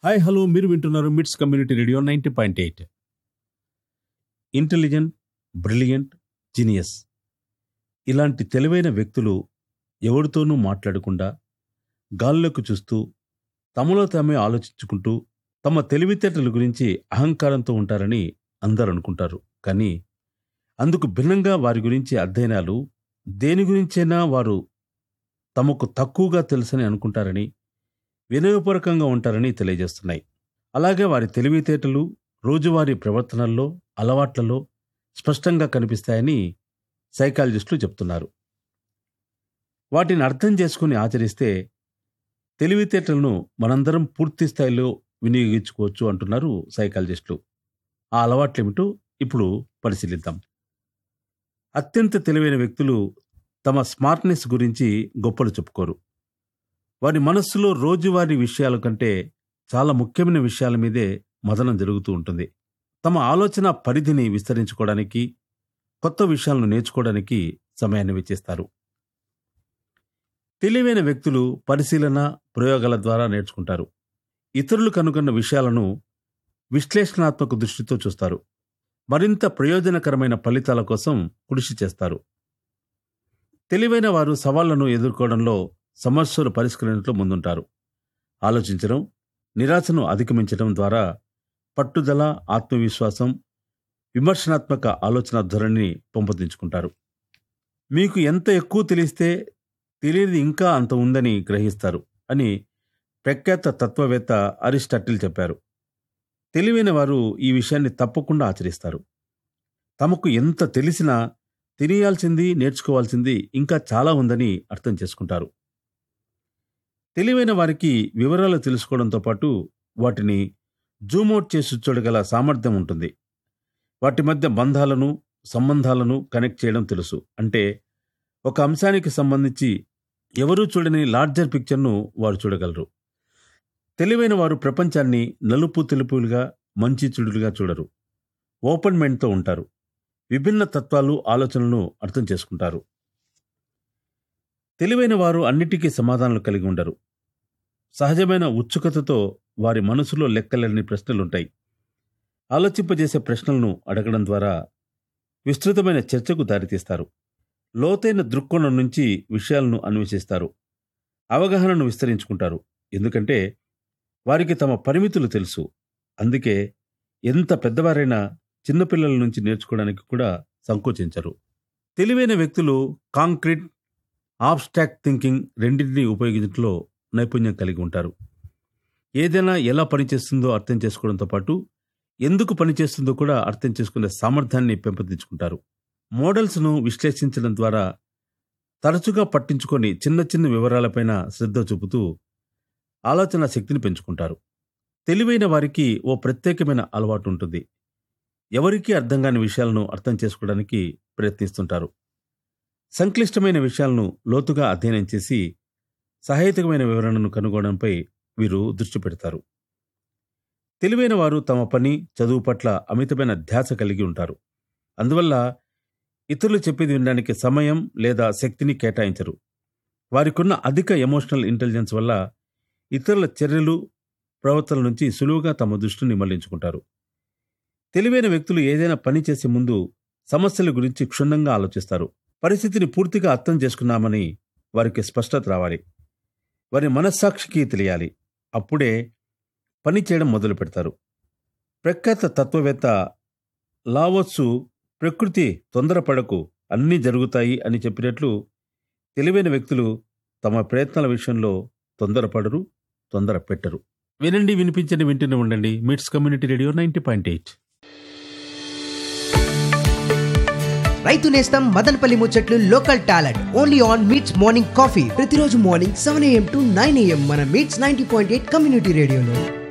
hi hello మీరు వింటున్నారు MITS community radio ninety point eight intelligent brilliant genius ఇలాంటి తెలివైన వ్యక్తులు ఎవరితోనూ మాట్లాడకుండా గాల్లోకి చూస్తూ తమలో తామే ఆలోచించుకుంటూ తమ తెలివితేటల గురించి అహంకారంతో ఉంటారని అందరూ అనుకుంటారు కానీ అందుకు భిన్నంగా వారి గురించి అధ్యయనాలు దేని గురించైనా వారు తమకు తక్కువగా తెలుసని అనుకుంటారని వినయపూర్వకంగా ఉంటారని తెలియజేస్తున్నాయి అలాగే వారి తెలివితేటలు రోజువారీ ప్రవర్తనల్లో అలవాట్లలో స్పష్టంగా కనిపిస్తాయని సైకాలజిస్టులు చెప్తున్నారు వాటిని అర్థం చేసుకుని ఆచరిస్తే తెలివితేటలను మనందరం పూర్తి స్థాయిలో వినియోగించుకోవచ్చు అంటున్నారు సైకాలజిస్టులు ఆ అలవాట్లేమిటో ఇప్పుడు పరిశీలిద్దాం అత్యంత తెలివైన వ్యక్తులు తమ స్మార్ట్నెస్ గురించి గొప్పలు చెప్పుకోరు వారి మనస్సులో రోజువారీ విషయాల కంటే చాలా ముఖ్యమైన విషయాల మీదే మదనం జరుగుతూ ఉంటుంది తమ ఆలోచన పరిధిని విస్తరించుకోవడానికి కొత్త విషయాలను నేర్చుకోవడానికి సమయాన్ని వెచ్చిస్తారు తెలివైన వ్యక్తులు పరిశీలన ప్రయోగాల ద్వారా నేర్చుకుంటారు ఇతరులు కనుగొన్న విషయాలను విశ్లేషణాత్మక దృష్టితో చూస్తారు మరింత ప్రయోజనకరమైన ఫలితాల కోసం కృషి చేస్తారు తెలివైన వారు సవాళ్లను ఎదుర్కోవడంలో సమస్యలు పరిష్కరించడంలో ముందుంటారు ఆలోచించడం నిరాశను అధిగమించడం ద్వారా పట్టుదల ఆత్మవిశ్వాసం విమర్శనాత్మక ఆలోచన ధోరణిని పెంపొందించుకుంటారు మీకు ఎంత ఎక్కువ తెలిస్తే తెలియదు ఇంకా అంత ఉందని గ్రహిస్తారు అని ప్రఖ్యాత తత్వవేత్త అరిస్టాటిల్ చెప్పారు తెలివైన వారు ఈ విషయాన్ని తప్పకుండా ఆచరిస్తారు తమకు ఎంత తెలిసినా తెలియాల్సింది నేర్చుకోవాల్సింది ఇంకా చాలా ఉందని అర్థం చేసుకుంటారు తెలివైన వారికి వివరాలు తెలుసుకోవడంతో పాటు వాటిని జూమౌట్ చేసి చూడగల సామర్థ్యం ఉంటుంది వాటి మధ్య బంధాలను సంబంధాలను కనెక్ట్ చేయడం తెలుసు అంటే ఒక అంశానికి సంబంధించి ఎవరూ చూడని లార్జర్ పిక్చర్ను వారు చూడగలరు తెలివైన వారు ప్రపంచాన్ని నలుపు తెలుపులుగా మంచి చెడులుగా చూడరు ఓపెన్ మైండ్తో ఉంటారు విభిన్న తత్వాలు ఆలోచనలను అర్థం చేసుకుంటారు తెలివైన వారు అన్నిటికీ సమాధానాలు కలిగి ఉండరు సహజమైన ఉత్సుకతతో వారి మనసులో లెక్కలేని ప్రశ్నలుంటాయి ఆలోచింపజేసే ప్రశ్నలను అడగడం ద్వారా విస్తృతమైన చర్చకు దారితీస్తారు లోతైన దృక్కోణం నుంచి విషయాలను అన్వేషిస్తారు అవగాహనను విస్తరించుకుంటారు ఎందుకంటే వారికి తమ పరిమితులు తెలుసు అందుకే ఎంత పెద్దవారైనా చిన్నపిల్లల నుంచి నేర్చుకోవడానికి కూడా సంకోచించరు తెలివైన వ్యక్తులు కాంక్రీట్ ఆబ్స్ట్రాక్ట్ థింకింగ్ రెండింటినీ ఉపయోగించడంలో నైపుణ్యం కలిగి ఉంటారు ఏదైనా ఎలా పనిచేస్తుందో అర్థం చేసుకోవడంతో పాటు ఎందుకు పనిచేస్తుందో కూడా అర్థం చేసుకునే సామర్థ్యాన్ని పెంపొందించుకుంటారు మోడల్స్ను విశ్లేషించడం ద్వారా తరచుగా పట్టించుకొని చిన్న చిన్న వివరాలపైన శ్రద్ధ చూపుతూ ఆలోచన శక్తిని పెంచుకుంటారు తెలివైన వారికి ఓ ప్రత్యేకమైన అలవాటు ఉంటుంది ఎవరికీ అర్థం కాని విషయాలను అర్థం చేసుకోవడానికి ప్రయత్నిస్తుంటారు సంక్లిష్టమైన విషయాలను లోతుగా అధ్యయనం చేసి సహాయకమైన వివరణను కనుగొనడంపై వీరు దృష్టి పెడతారు తెలివైన వారు తమ పని చదువు పట్ల అమితమైన ధ్యాస కలిగి ఉంటారు అందువల్ల ఇతరులు చెప్పేది వినడానికి సమయం లేదా శక్తిని కేటాయించరు వారికున్న అధిక ఎమోషనల్ ఇంటెలిజెన్స్ వల్ల ఇతరుల చర్యలు ప్రవర్తనల నుంచి సులువుగా తమ దృష్టిని మళ్లించుకుంటారు తెలివైన వ్యక్తులు ఏదైనా పని చేసే ముందు సమస్యల గురించి క్షుణ్ణంగా ఆలోచిస్తారు పరిస్థితిని పూర్తిగా అర్థం చేసుకున్నామని వారికి స్పష్టత రావాలి వారి మనస్సాక్షికి తెలియాలి అప్పుడే పని చేయడం మొదలు పెడతారు ప్రఖ్యాత తత్వవేత్త లావోత్సు ప్రకృతి తొందరపడకు అన్నీ జరుగుతాయి అని చెప్పినట్లు తెలివైన వ్యక్తులు తమ ప్రయత్నాల విషయంలో తొందరపడరు తొందర పెట్టరు వినండి వినిపించండి వింటూనే ఉండండి MITS community radio ninety point eight రైతు నేస్తం మదనపల్లి ముచ్చట్లు local talent only on MITS morning coffee ప్రతిరోజు morning seven AM to nine AM మన MITS ninety point eight community రేడియోలో